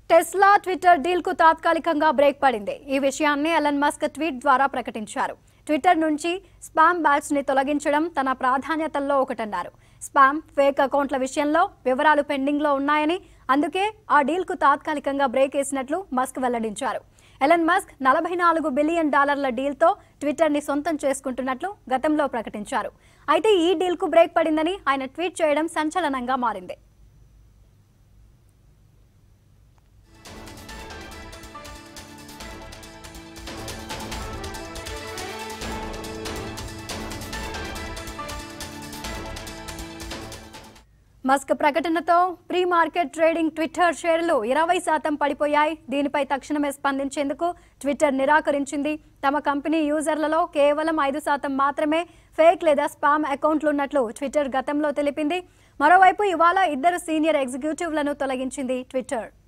Tesla Twitter deal కు తాత్కాలికంగా break పడింది ఈ విషయాన్ని ఎలన్ మస్క్ ట్వీట్ ద్వారా ప్రకటించారు ట్విట్టర్ నుంచి స్పామ్ బ్యాట్స్ ని తొలగించడం తన ప్రాధాన్యతల్లో ఒకటన్నారు స్పామ్ ఫేక్ అకౌంట్ల విషయంలో వివరాలు పెండింగ్ లో ఉన్నాయని అందుకే ఆ డీల్ కు తాత్కాలికంగా బ్రేక్ వేసినట్లు మస్క్ వెల్లడించారు ఎలన్ మస్క్ నలభై నాలుగు బిలియన్ డాలర్ల డీల్తో ట్విట్టర్ ని సొంతం చేసుకుంటున్నట్లు గతంలో ప్రకటించారు అయితే ఈ డీల్ కు బ్రేక్ పడిందని ఆయన ట్వీట్ చేయడం సంచలనంగా మారింది మస్క్ ప్రకటనతో ప్రీ మార్కెట్ ట్రేడింగ్ ట్విట్టర్ షేర్లు ఇరవై శాతం పడిపోయాయి దీనిపై తక్షణమే స్పందించేందుకు ట్విట్టర్ నిరాకరించింది తమ కంపెనీ యూజర్లలో కేవలం ఐదు శాతం మాత్రమే ఫేక్ లేదా స్పామ్ అకౌంట్లు ఉన్నట్లు ట్విట్టర్ గతంలో తెలిపింది మరోవైపు ఇవాళ ఇద్దరు సీనియర్ ఎగ్జిక్యూటివ్లను తొలగించింది ట్విట్టర్